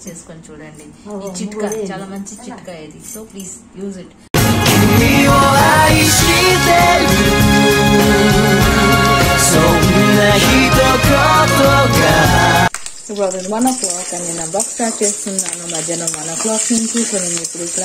చేసుకొని చూడండి ఈ ఓ, చిట్కా మూడే. చాలా మంచి చిట్కా ఇది సో ప్లీజ్ యూజ్ ఇట్ 君を愛してるそんな一言が ఇప్పుడు అది వన్ ఓ క్లాక్ అని నేను బ్లాక్ స్టార్ట్ చేస్తున్నాను మధ్యాహ్నం వన్ ఓ క్లాక్ నుంచి సో నేను ఇప్పుడు ఇక్కడ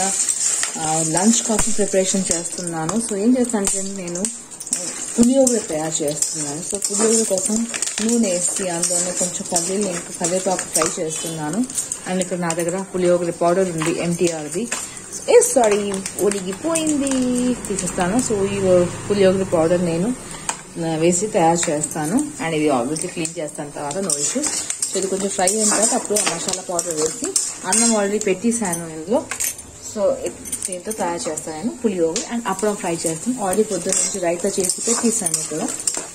లంచ్ కోసం ప్రిపరేషన్ చేస్తున్నాను సో ఏం చేస్తానంటే నేను పులియోగర తయారు చేస్తున్నాను సో పులియోగర కోసం నూనె వేసి అందులోనే కొంచెం పల్లీలు ఇంకా కరివేపాకు ఫ్రై చేస్తున్నాను అండ్ ఇక్కడ నా దగ్గర పులియోగర పౌడర్ ఉంది ఎంటీఆర్ది ఏ సారీ ఒడిగిపోయింది తీసేస్తాను సో ఈ పులియోగర పౌడర్ నేను ఆ, వేసి తయారు చేస్తాను అండ్ ఇది ఆబ్వియస్లీ క్లీన్ చేస్తాను తర్వాత నో ఇష్యూస్ సో ఇది కొంచెం ఫ్రై అయిన తర్వాత అప్పుడు ఆ మసాలా పౌడర్ వేసి అన్నం ఆల్రెడీ పెట్టేశాను ఇందులో సో ఇ- దీంతో తయారు చేస్తాను నేను పులియోగర అండ్ అప్పుడం ఫ్రై చేస్తాను ఆల్రెడీ పొద్దున్న నుంచి రైతా చేసి పెట్టేశాను ఇక్కడ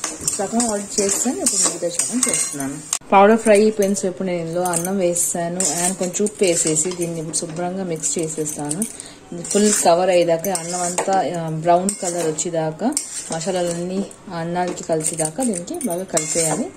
సగం ఆల్రెడీ చేస్తాను ఇప్పుడు మిగతా సగం చేస్తున్నాను పౌడర్ ఫ్రై అయిపోయింది సో ఇప్పుడు నేను ఇందులో అన్నం వేస్తాను అండ్ కొంచెం ఉప్పు వేసేసి దీన్ని ఇప్పుడు శుభ్రంగా మిక్స్ చేసేస్తాను ఫుల్ కవర్ అయ్యేదాకా అన్నం అంతా బ్రౌన్ కలర్ వచ్చేదాకా మసాలాలన్నీ ఆ అన్నాలకి కలిసేదాకా దీనికి బాగా కలిపేయాలి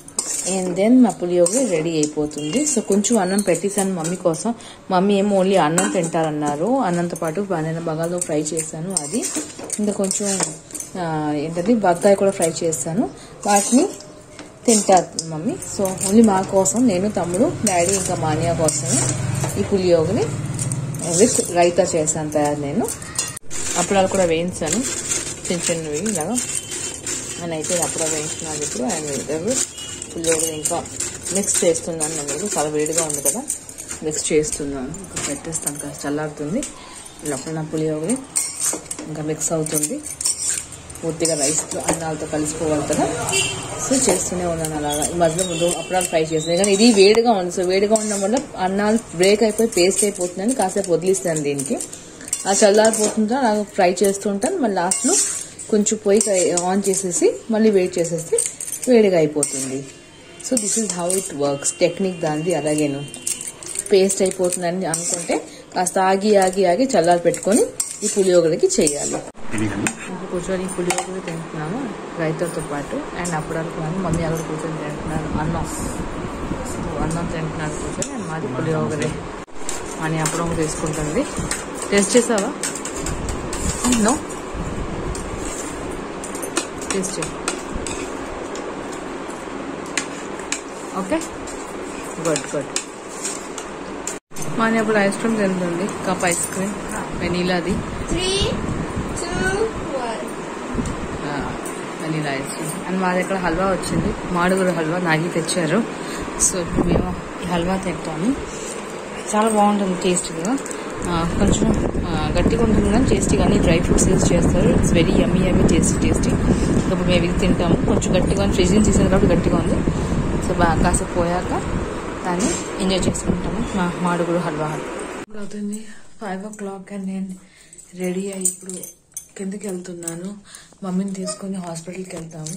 అండ్ దెన్ మా పులియోగర రెడీ అయిపోతుంది సో కొంచెం అన్నం పెట్టేశాను మమ్మీ కోసం మమ్మీ ఏమో ఓన్లీ అన్నం తింటారన్నారు అన్నంతో పాటు నేను బగాలో ఫ్రై చేశాను అది ఇంకా కొంచెం ఆ, ఏంటది బత్తాయి కూడా ఫ్రై చేస్తాను వాటిని తింటారు మమ్మీ సో ఓన్లీ మా కోసం నేను తమ్ముడు డాడీ ఇంకా మానియా కోసం ఈ పులియోగని విత్ రైతా చేశాను తయారు నేను అప్పుడాలు కూడా వేయించాను చిన్న చిన్నవి ఇలాగా అని అయితే అప్పుడు వేయించినాను ఇప్పుడు అండ్ పులియోగర ఇంకా మిక్స్ చేస్తున్నాను నేను ఇప్పుడు చాలా వేడిగా ఉంది కదా మిక్స్ చేస్తున్నాను ఇంకా పెట్టేస్తాను కదా చల్లారుతుంది లోపల నా పులియోగరి ఇంకా మిక్స్ అవుతుంది పూర్తిగా రైస్లో అన్నాలతో కలిసిపోవాలి కదా సో చేస్తూనే ఉన్నాను అలాగా ఈ మధ్యలో ముందు అప్పుడాలు ఫ్రై చేస్తాను కానీ ఇది వేడిగా ఉంది సో వేడిగా ఉండడం వల్ల అన్నాలు బ్రేక్ అయిపోయి పేస్ట్ అయిపోతుందని కాసేపు వదిలిస్తాను దీనికి ఆ చల్లారిపోతుంటే అలా ఫ్రై చేస్తుంటాను మళ్ళీ లాస్ట్లో కొంచెం పొయ్యి ఆన్ చేసేసి మళ్ళీ వేడి చేసేస్తే వేడిగా అయిపోతుంది so this is how it works technique దానిది అలాగేను పేస్ట్ అయిపోతుందని అనుకుంటే కాస్త ఆగి ఆగి ఆగి చల్లారి పెట్టుకొని ఈ పులియోగరకి చేయాలి ఇప్పుడు కూర్చొని పులియోగర తింటున్నాను రైతాతో పాటు అండ్ అప్పుడు అనుకున్నాను మమ్మీ అక్కడ కూర్చొని తింటున్నాను అన్నం సో అన్నం తింటున్నాను కూర్చొని అండ్ మాది పులియోగరే అని అప్పుడు తీసుకుంటుంది టేస్ట్ చేసావా నో టేస్ట్ చేయి ఓకే గుడ్ గుడ్ మాని అప్పుడు ఐస్ క్రీమ్ తింటుంది కప్ ఐస్ క్రీమ్ వెనీలాది Three, two, one. Vanilla ice cream and మా దగ్గర హల్వా వచ్చింది మాడుగురు హల్వా నాగి తెచ్చారు సో ఇప్పుడు మేము ఈ హల్వా తింటాము చాలా బాగుంటుంది టేస్ట్గా కొంచెం ఆ, గట్టిగా ఉంటుంది కానీ టేస్టీ కానీ డ్రై ఫ్రూట్స్ యూస్ చేస్తారు it's very yummy yummy tasty tasty ఇప్పుడు మేము ఇది తింటాము కొంచెం గట్టిగా ఫ్రిడ్జ్ నుంచి తీసాను కాబట్టి గట్టిగా ఉంది సో బాగా కాసేపు పోయాక దాన్ని ఎంజాయ్ చేసుకుంటాము మా మాడుగురు హల్వా ఇప్పుడు అవుతుంది ఫైవ్ ఓ క్లాక్ అండ్ నేను రెడీ అయ్యి ఇప్పుడు కిందకి వెళ్తున్నాను మమ్మీని తీసుకొని హాస్పిటల్కి వెళ్తాము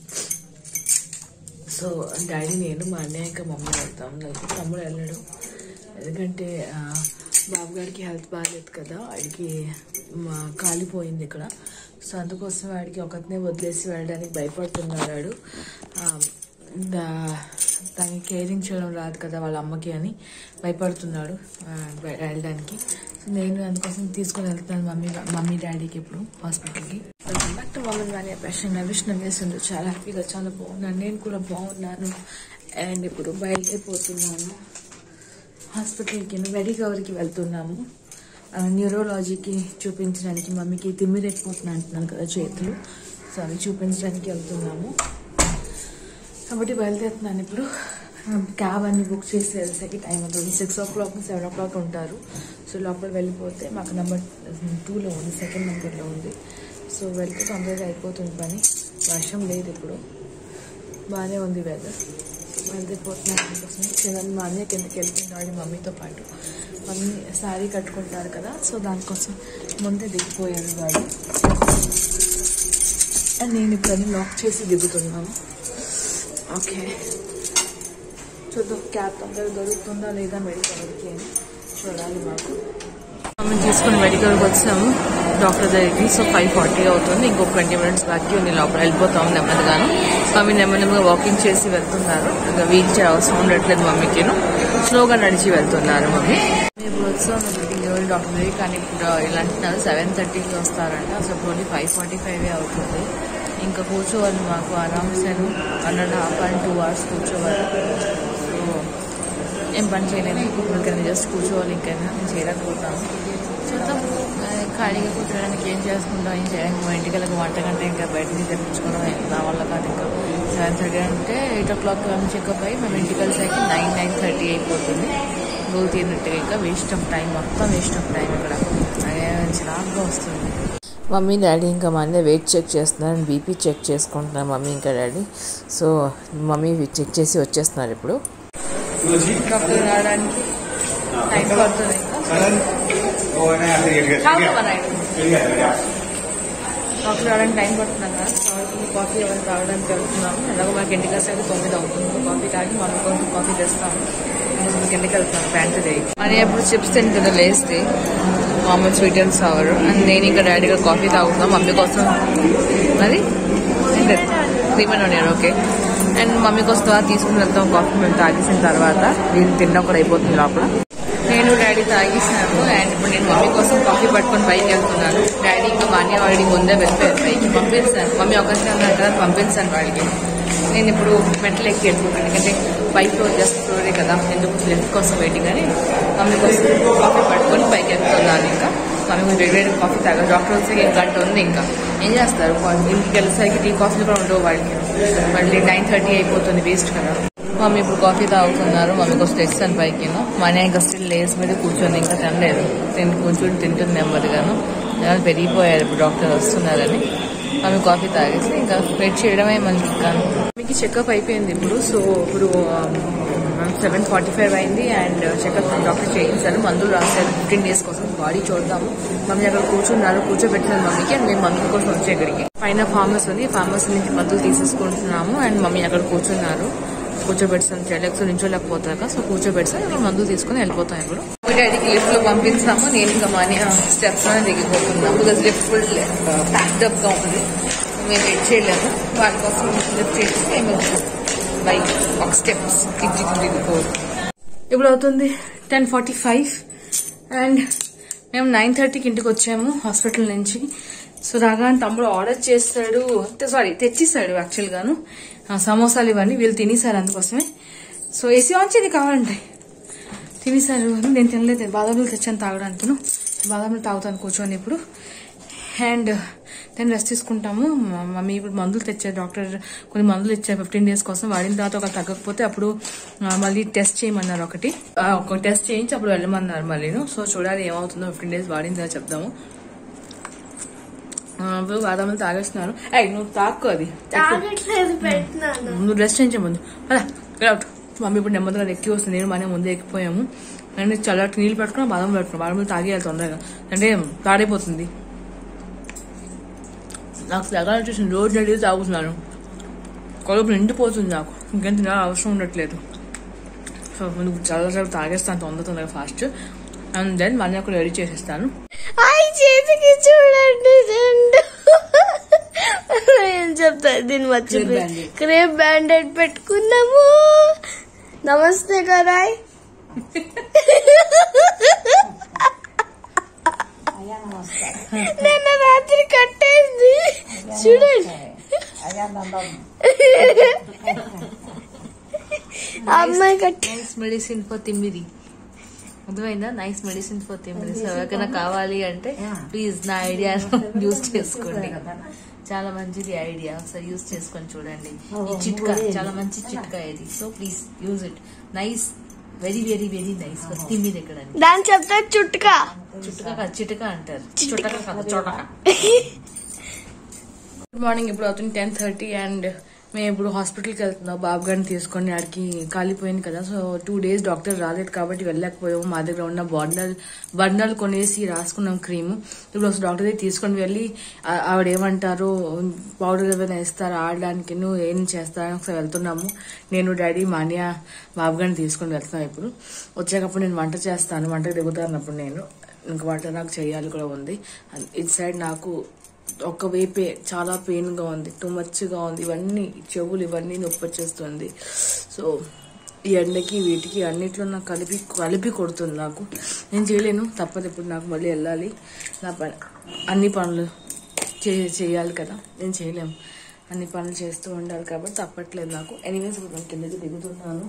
సో డాడీ నేను మా అన్నయ్య ఇంకా మమ్మీ వెళ్తాము నాకు తమ్ముడు వెళ్ళడు ఎందుకంటే ఆ, బాబు గారికి హెల్త్ బాగాలేదు కదా వాడికి మా కాలిపోయింది ఇక్కడ సో అందుకోసం వాడికి ఒకటినే వదిలేసి వెళ్ళడానికి భయపడుతున్నాడు వాడు ఆ, దా- దాన్ని కేరింగ్ చేయడం రాదు కదా వాళ్ళ అమ్మకి అని భయపడుతున్నాడు ఆ, బయ- వెళ్ళడానికి సో నేను అందుకోసం తీసుకొని వెళ్తాను మమ్మీ మమ్మీ డాడీకి ఇప్పుడు హాస్పిటల్కి welcome back to mummy Vani ప్రశ్న విష్ణు వేసిండు చాలా హ్యాపీగా చాలా బాగున్నాను నేను కూడా బాగున్నాను అండ్ ఇప్పుడు బయలుదేరిపోతున్నాను హాస్పిటల్కి వెడి కవర్కి వెళ్తున్నాము ఆ, న్యూరోలాజీకి చూపించడానికి మమ్మీకి తిమ్మిరెక్కిపోతున్నా అంటున్నాను కదా చేతులు సో అవి చూపించడానికి వెళ్తున్నాము కాబట్టి బయలుదేరుతున్నాను ఇప్పుడు క్యాబ్ అన్ని బుక్ చేసి వెళ్తే టైం అవుతుంది six o'clock seven o'clock ఉంటారు సో లోపల వెళ్ళిపోతే మాకు నెంబర్ టూలో ఉంది సెకండ్ నెంబర్లో ఉంది సో వెళ్తే తొందరగా అయిపోతుంది పని వర్షం లేదు ఇప్పుడు బాగానే ఉంది వెదర్ వెళ్ళిపోతున్నాను అందుకోసం చిన్న మా అన్నయ్య కిందకి వెళ్తున్నాడు మమ్మీతో పాటు మమ్మీ శారీ కట్టుకుంటారు కదా సో దానికోసం ముందే దిగిపోయారు వాళ్ళు అండ్ నేను ఇప్పుడు అన్ని లాక్ చేసి దిగుతున్నాను ఓకే చూద్దాం క్యాబ్ తొందరగా దొరుకుతుందా లేదా మెడికల్కి అని చూడాలి మాకు మేము తీసుకుని మెడికల్కి వచ్చాము డాక్టర్ దగ్గరికి సో ఫైవ్ ఫార్టీ అవుతుంది ఇంకొక ట్వంటీ మినిట్స్ బాకీ ఉంది లోపల వెళ్ళిపోతాము నెమ్మదిగాను మమ్మీ నెమ్మదిగా వాకింగ్ చేసి వెళ్తున్నారు ఇంకా వీల్ చైర్ అవసరం ఉండట్లేదు మమ్మీకిను స్లోగా నడిచి వెళ్తున్నారు మమ్మీ ఇప్పుడు వచ్చాం ఈరోజు డాక్టర్ దగ్గరికి కానీ ఇప్పుడు ఇలా అంటున్నారు సెవెన్ థర్టీకి వస్తారంట సో ఇప్పుడు ఫైవ్ ఫార్టీ ఫైవ్ అవుతుంది ఇంకా కూర్చోవాలి మాకు ఆరామ్సేను one and half and two hours కూర్చోవాలి సో ఏం పని చేయలేను ఇంకా జస్ట్ కూర్చోవాలి ఇంకైనా నేను చేయలేకపోతాను చూద్దాం ఆ, ఖాళీగా కూర్చోడానికి ఏం చేసుకుంటాం ఏం చేయడానికి మా ఇంటికి వెళ్ళక వంట గంట ఇంకా బయట నుంచి తెప్పించుకోవడం నా వల్ల కాదు ఇంకా సెవెన్ థర్టీ అంటే ఎయిట్ ఓ క్లాక్ చెకప్ అయ్యి మేము ఇంటికి వెళ్ళేసరికి నైన్ నైన్ థర్టీ అయిపోతుంది గోల్ తీరినట్టుగా ఇంకా వేస్ట్ ఆఫ్ టైం మొత్తం వేస్ట్ ఆఫ్ టైం ఇక్కడ అదే చిరాకుగా వస్తుంది మమ్మీ డాడీ ఇంకా మా అన్నయ్య వెయిట్ చెక్ చేస్తున్నారు బీపీ చెక్ చేసుకుంటున్నారు మమ్మీ ఇంకా డాడీ సో మమ్మీ చెక్ చేసి వచ్చేస్తున్నారు ఇప్పుడు డాక్టర్ రావడానికి టైం పడుతుంది డాక్టర్ రావడానికి టైం పడుతున్నాం కదా కాబట్టి కాఫీ ఎవరు తాగడానికి వెళ్తున్నాము ఎలాగో మనకి ఇంటికి వచ్చేది తొమ్మిది అవుతుంది కాఫీ తాగి మనం కొంచెం కాఫీ తెస్తాము మనకి ఇంటికి వెళ్తున్నాం ప్యాంట్ దిగి మరి ఎప్పుడు చిప్స్ తింటుంది లేస్తే మామూలు స్వీట్ అండ్ సవర్ అండ్ నేను ఇంకా డాడీగా కాఫీ తాగుతున్నాం మమ్మీ కోసం అది cream and onion okay and mummy కోసం తర్వాత తీసుకుని వెళ్తాం కాఫీ మేము తాగేసిన తర్వాత దీన్ని తిన్నా కూడా అయిపోతుంది లోపల నేను డాడీ తాగేసినాను అండ్ ఇప్పుడు నేను మమ్మీ కోసం కాఫీ పట్టుకొని పైకి వెళ్తున్నాను డాడీ ఇంకా మా అన్నయ్య ఆల్రెడీ ముందే వెళ్ళిపోయారు పైకి పంపించాను మమ్మీ ఒకరిని అంటారు పంపించాను వాడికి నేను ఇప్పుడు మెట్లు ఎక్కి వెళ్ళిపోతాను ఎందుకంటే పై ఫ్లోర్ జస్ట్ ఫ్లోరే కదా ఎందుకు లిఫ్ట్ కోసం వెయిటింగ్ అని మమ్మీ కోసం కాఫీ పట్టుకొని పైకి వెళ్తున్నాను ఇంకా మమ్మీ కొంచెం వేడి వేడి కాఫీ తాగా డాక్టర్ వచ్చే గంట ఉంది ఇంకా ఏం చేస్తారు ఇంటికి వెళ్ళేసరికి టీ కాఫీలు కూడా ఉండవు వాళ్ళకి మళ్ళీ నైన్ థర్టీ అయిపోతుంది వేస్ట్ కదా మమ్మీ ఇప్పుడు కాఫీ తాగుతున్నారు మమ్మీ కోసం తెచ్చాను పైకి మనీ ఇంకా స్టిల్ లేస్ మీద కూర్చొని ఇంకా తినలేదు తిని కూర్చొని తింటుంది నెమ్మదిగాను జనాలు పెరిగిపోయారు ఇప్పుడు డాక్టర్ వస్తున్నారని మమ్మీ కాఫీ తాగేసి ఇంకా వెయిట్ చేయడమే మంచిది కానీ మీకు చెకప్ అయిపోయింది ఇప్పుడు సో ఇప్పుడు సెవెన్ ఫార్టీ ఫైవ్ అయింది అండ్ చెకప్ డాక్టర్ చేయించారు మందులు రాశారు ఫిఫ్టీన్ డేస్ కోసం బాడీ చూద్దాము మమ్మీ అక్కడ కూర్చున్నారు కూర్చోబెట్టినారు మమ్మీకి అండ్ మేము మందుల కోసం వచ్చే ఇక్కడికి పైన ఫార్మస్ ఉంది ఫార్మస్ నుంచి మందులు తీసేసుకుంటున్నాము అండ్ మమ్మీ అక్కడ కూర్చున్నారు కూర్చోబెడతాను చెల్లెక్స్ నించోలేకపోతాక సో కూర్చోబెడతాను ఇక్కడ మందులు తీసుకుని వెళ్ళిపోతాం ఇప్పుడు మీ డాడీకి లిఫ్ట్ లో పంపించాము నేను ఇంకా మనీ స్టెప్స్ లోనే దిగిపోతున్నాము because lift full packed up గా ఉంది మేము వెయిట్ చేయలేము వాళ్ళ కోసం లిఫ్ట్ చేసి మేము బై ఒక స్టెప్స్ దిగి దిగిపోదు ఇప్పుడు అవుతుంది టెన్ ఫార్టీ ఫైవ్ అండ్ మేము నైన్ థర్టీకి ఇంటికి వచ్చాము హాస్పిటల్ నుంచి సో రాగానే తమ్ముడు ఆర్డర్ చేస్తాడు సారీ తెచ్చిస్తాడు యాక్చువల్ గాను ఆ, సమోసాలు ఇవన్నీ వీళ్ళు తినేసారు అందుకోసమే సో ఏసీ ఆన్ చేయది కావాలంటే తినేసారు నేను తినలేదు బాదాములు తెచ్చాను తాగడానికి బాదాములు తాగుతాను కూర్చొని ఇప్పుడు అండ్ నేను రెస్ట్ తీసుకుంటాము మా మమ్మీ ఇప్పుడు మందులు తెచ్చారు డాక్టర్ కొన్ని మందులు ఇచ్చారు ఫిఫ్టీన్ డేస్ కోసం వాడిన తర్వాత ఒక తగ్గకపోతే అప్పుడు ఆ, మళ్ళీ టెస్ట్ చేయమన్నారు ఒకటి ఆ, ఒక టెస్ట్ చేయించి అప్పుడు వెళ్ళమన్నారు మళ్ళీ సో చూడాలి ఏమవుతుందో ఫిఫ్టీన్ డేస్ వాడిన తర్వాత చెప్దాము ఆ, ఇప్పుడు బాదాములు తాగేస్తున్నారు ఏయ్ నువ్వు తాక్కు అది తాగట్లేదు పెట్టినాను నువ్వు రెస్ట్ చేయించే ముందు అలా అవుట్ మమ్మీ ఇప్పుడు నెమ్మదిగా ఎక్కి వస్తుంది నేను మన ముందే ఎక్కిపోయాము నేను చల్లటి నీళ్ళు పెట్టుకున్నా బాదం పెట్టుకున్నా బాదం తాగేయాలి తొందరగా అంటే తాడైపోతుంది నాకు తగాలి వచ్చేసింది రోజు నడిగి తాగుతున్నాను కడుపు నిండిపోతుంది నాకు ఇంకేం తినాలి అవసరం ఉండట్లేదు సో నువ్వు చాలా చాలా తాగేస్తాను తొందర తొందరగా ఫాస్ట్ అండ్ దెన్ మళ్ళీ కూడా రెడీ చేసేస్తాను అయి చేతికి చూడండి రెండు ఏం చెప్తా దీన్ని మర్చిపోయి క్రేప్ బ్యాండెడ్ పెట్టుకున్నాము నమస్తే కరాయ్ నిన్న రాత్రి కట్టేసింది చూడండి ఆ అమ్మాయి కట్టి నైస్ మెడిసిన్ ఫర్ తిమ్మిరి అర్థమైందా నైస్ మెడిసిన్ ఫర్ తిమ్మిరి సో ఎవరికైనా కావాలి అంటే ప్లీజ్ నా ఐడియా యూజ్ చేసుకోండి చాలా మంచిది ఐడియా ఒకసారి యూజ్ చేసుకొని చూడండి ఈ చిట్కా చాలా మంచి చిట్కా ఇది so please use it nice very very very nice for తిమ్మిరి ఎక్కడ దాని చెప్తా చుట్టుకా చుట్టుక కాదు చిటుక అంటారు చుట్టక కాదు చోటక గుడ్ మార్నింగ్ ఇప్పుడు అవుతుంది టెన్ థర్టీ అండ్ మేము ఇప్పుడు హాస్పిటల్కి వెళ్తున్నాం బాబు గారిని తీసుకొని ఆడికి కాలిపోయింది కదా సో టూ డేస్ డాక్టర్ రాలేదు కాబట్టి వెళ్ళలేకపోయాము మా దగ్గర ఉన్న బండల్ బండల్ కొనేసి రాసుకున్నాం క్రీమ్ ఇప్పుడు అసలు డాక్టర్ దగ్గర తీసుకొని వెళ్ళి ఆ- ఆవిడ ఏమంటారు పౌడర్ ఏమైనా ఇస్తారా ఆడడానికి నువ్వు ఏం చేస్తారని ఒకసారి వెళ్తున్నాము నేను డాడీ మాన్య బాబు గారిని తీసుకొని వెళ్తున్నాం ఇప్పుడు వచ్చేటప్పుడు నేను వంట చేస్తాను వంటకు దిగుతాను అప్పుడు నేను ఇంక వంట నాకు చేయాలి కూడా ఉంది అండ్ ఇటు సైడ్ నాకు ఒక వైపే చాలా పెయిన్ గా ఉంది టూ మచ్ గా ఉంది ఇవన్నీ చెవులు ఇవన్నీ నొప్పి వచ్చేస్తుంది సో ఈ ఎండకి వీటికి అన్నిట్లో నాకు కలిపి కలిపి కొడుతుంది నాకు నేను చేయలేను తప్పదు ఇప్పుడు నాకు మళ్ళీ వెళ్ళాలి నా పని అన్ని పనులు చే చేయాలి కదా నేను చేయలేము అన్ని పనులు చేస్తూ ఉండాలి కాబట్టి తప్పట్లేదు నాకు ఎనీవేస్ ఇప్పుడు నేను కిందకి దిగుతున్నాను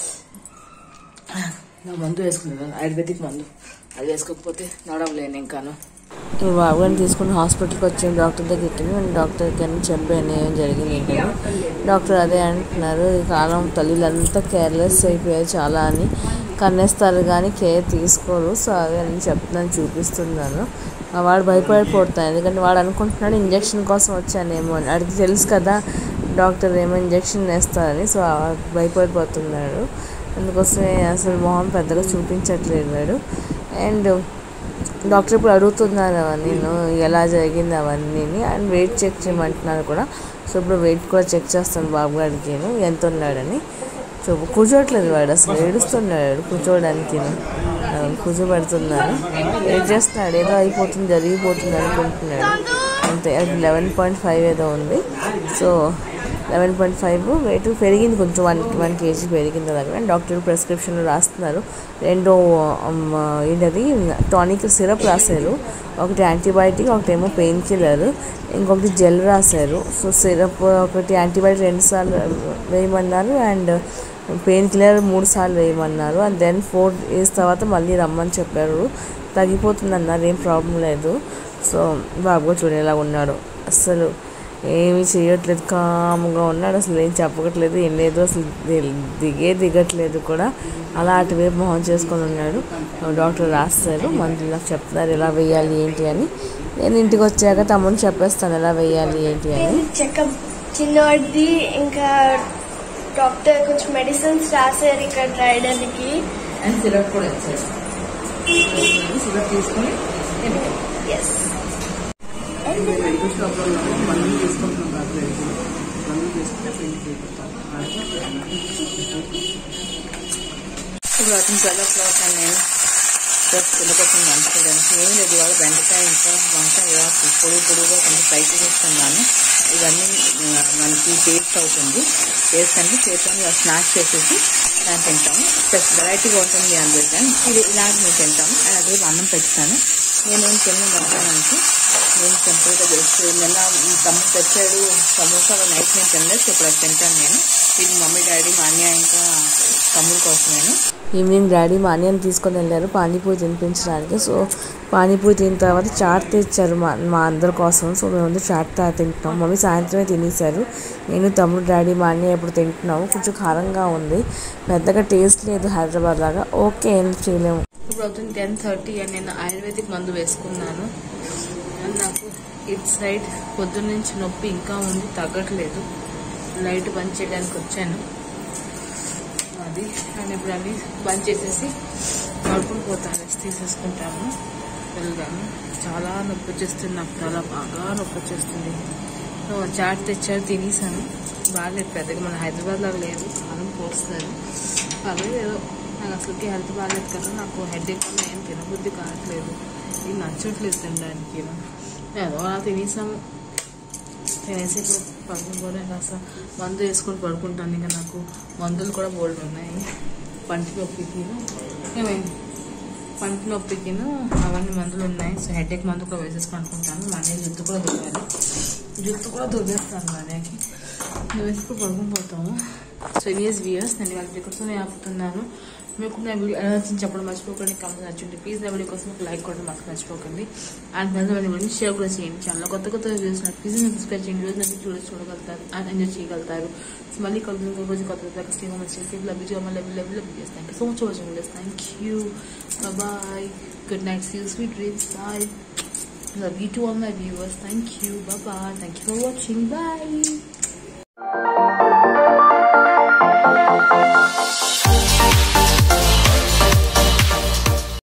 నా మందు వేసుకున్నాను ఆయుర్వేదిక్ మందు అది వేసుకోకపోతే నడవలేను ఇంకాను ఈ బాబుని తీసుకుని హాస్పిటల్కి వచ్చాను డాక్టర్ దగ్గరికి నేను డాక్టర్కి అని చెప్పాను ఏం జరిగింది ఏంటని డాక్టర్ అదే అంటున్నారు ఈ కాలం తల్లిలంతా కేర్లెస్ అయిపోయారు చాలా అని కన్నేస్తారు కానీ కేర్ తీసుకోరు సో అదే నేను చెప్తున్నాను చూపిస్తున్నాను ఆ వాడు భయపడిపోతాను ఎందుకంటే వాడు అనుకుంటున్నాడు ఇంజక్షన్ కోసం వచ్చానేమో అని వాడికి తెలుసు కదా డాక్టర్ ఏమో ఇంజక్షన్ వేస్తారని సో ఆ వాడు భయపడిపోతున్నాడు అందుకోసమే అసలు మొహం పెద్దగా చూపించట్లేదు వాడు అండ్ డాక్టర్ ఇప్పుడు అడుగుతున్నారు అవన్నీ ఎలా జరిగింది అవన్నీ అండ్ వెయిట్ చెక్ చేయమంటున్నారు కూడా సో ఇప్పుడు వెయిట్ కూడా చెక్ చేస్తాను బాబు గారికి ఎంత ఉన్నాడని సో కూర్చోట్లేదు వాడు అసలు ఏడుస్తున్నాడు కూర్చోవడానికి కూర్చోబెడుతున్నారు వెయిట్ చేస్తున్నాడు ఏదో అయిపోతుంది జరిగిపోతుంది అనుకుంటున్నాడు అంతే అది లెవెన్ పాయింట్ ఫైవ్ ఏదో ఉంది so eleven point five weight పెరిగింది కొంచెం వన్ వన్ కేజీ పెరిగింది దగ్గర డాక్టర్ ప్రిస్క్రిప్షన్ రాస్తున్నారు రెండో ఉమ్, ఏంటది టానిక్ సిరప్ రాశారు ఒకటి యాంటీబయాటిక్ ఒకటి ఏమో పెయిన్ కిల్లర్ ఇంకొకటి జెల్ రాశారు సో సిరప్ ఒకటి యాంటీబయాటిక్ రెండు సార్లు వేయమన్నారు అండ్ పెయిన్ కిల్లర్ మూడు సార్లు వేయమన్నారు అండ్ దెన్ ఫోర్ డేస్ తర్వాత మళ్ళీ రమ్మని చెప్పారు తగ్గిపోతుంది అన్నారు ఏం ప్రాబ్లం లేదు సో బాబు చూడు ఎలా ఉన్నాడు అస్సలు ఏమీ చేయట్లేదు కామ్గా ఉన్నాడు అసలు ఏం చెప్పట్లేదు ఏం లేదు అసలు ది- దిగే దిగట్లేదు కూడా అలా అటువైపు మొహం చేసుకొని ఉన్నాడు డాక్టర్ రాస్తారు మందులు నాకు చెప్తున్నారు ఎలా వేయాలి ఏంటి అని నేను ఇంటికి వచ్చాక తమ్ముని చెప్పేస్తాను ఎలా వేయాలి ఏంటి అని చెకప్ చిన్నవాడిది ఇంకా డాక్టర్ కొంచెం మెడిసిన్స్ రాశారు ఇక్కడ రాయడానికి అండ్ సిరప్ కూడా ఇచ్చారు సిరప్ తీసుకొని ఎస్ మెడికల్ షాప్లో మందులు తీసుకుంటున్నాం డాక్టర్ మందులు తీసుకుంటే పెయింట్ చేయిస్తాను ఇప్పుడు అతను చాలా క్లాస్ అని నేను జస్ట్ పిల్లకొచ్చిన వండుకోవడానికి ఏం లేదు ఇవాళ బెండకాయ ఇంకా వంకాయ ఇలా పొడి పొడిగా కొంచెం ఫ్రై చేసేస్తున్నాను ఇవన్నీ ఆ, మనకి టేస్ట్ అవుతుంది టేస్ట్ అంటే చేస్తాను స్నాక్స్ చేసేసి దాన్ని తింటాము స్పెషల్ వెరైటీగా ఉంటుంది అందరు కానీ ఇది ఇలాగ మేము తింటాము అండ్ అదే అన్నం పెడతాను నేనేం తిన్న మధ్యాహ్నానికి నేను సింపుల్గా జస్ట్ నిన్న తమ్ముడు తెచ్చాడు సమోసా నైట్ నేను తినలేదు ఇప్పుడు అది తింటాను నేను ఇది మమ్మీ డాడీ మా అన్నయ్య ఇంకా తమ్ముడు కోసం నేను ఈవినింగ్ డాడీ మా అన్నయ్యని తీసుకొని వెళ్ళారు పానీపూరి తినిపించడానికి సో పానీపూరి తిన్న తర్వాత చాట్ తెచ్చారు మా మా అందరి కోసం సో మేము ముందు చాట్ తా తింటున్నాం మమ్మీ సాయంత్రమే తినేశారు నేను తమ్ముడు డాడీ మా అన్నయ్య ఇప్పుడు తింటున్నాము కొంచెం కారంగా ఉంది పెద్దగా టేస్ట్ లేదు హైదరాబాద్ లాగా ఓకే ఏం చేయలేము ఇప్పుడు అవుతుంది టెన్ థర్టీ అండ్ నేను ఆయుర్వేదిక్ మందు వేసుకున్నాను అండ్ నాకు ఇట్ సైడ్ పొద్దున్న నుంచి నొప్పి ఇంకా ఉంది తగ్గట్లేదు లైట్ బంద్ చేయడానికి వచ్చాను అది అండ్ ఇప్పుడు అన్ని బంద్ చేసేసి నడుపుని పోతాను రెస్ట్ తీసేసుకుంటాము వెళ్దాము చాలా నొప్పి వచ్చేస్తుంది నాకు చాలా బాగా నొప్పి వచ్చేస్తుంది సో చాట్ తెచ్చారు తినేసాను బాగాలేదు పెద్దగా మన హైదరాబాద్ లాగా లేదు కారం పోస్తున్నారు పర్లేదు ఏదో నాకు అసలుకి హెల్త్ బాగాలేదు కదా నాకు హెడ్ ఎక్ వల్ల ఏం తినబుద్ధి కావట్లేదు ఇది నచ్చట్లేదు తినడానికి ఏదో అలా తినేసాము తినేసి ఇప్పుడు పడుకుంటే కాస్త మందు వేసుకొని పడుకుంటాను ఇంకా నాకు మందులు కూడా బోల్డ్ ఉన్నాయి పంటి నొప్పికి ఏమైంది పంటి నొప్పికిను అవన్నీ మందులు ఉన్నాయి సో హెడేక్ మందు కూడా వేసేసుకొని అనుకుంటాను మా అన్నయ్య జుట్టు కూడా దువ్వాలి జుట్టు కూడా దువ్వేస్తాను మా అన్నయ్యకి నువ్వు వేసుకుని పడుకుని పోతాము సో ఇయర్స్ వియర్స్ నేను వాళ్ళ దగ్గరతోనే ఆపుతున్నాను మీకు నా వీడియో ఎలా నచ్చింది చెప్పడం మర్చిపోకండి కామెంట్ నచ్చుంటే ప్లీజ్ నా వీడియో కోసం ఒక లైక్ కొట్టడం మాత్రం మర్చిపోకండి అండ్ ఫ్రెండ్స్ మన వీడియోని షేర్ కూడా చేయండి ఛానల్ కొత్త కొత్త వీడియోస్ నాకు ప్లీజ్ సబ్స్క్రైబ్ చేయండి రోజు నాకు చూడ చూడగలుగుతారు అండ్ ఎంజాయ్ చేయగలుగుతారు సో మళ్ళీ కలుగుతుంది ఇంకో రోజు కొత్త కొత్త స్టీమ్ చేసి love you love love love చేసి thank you so much watching videos thank you bye good night see sweet dreams bye love you to all my viewers thank you bye bye thank you for watching bye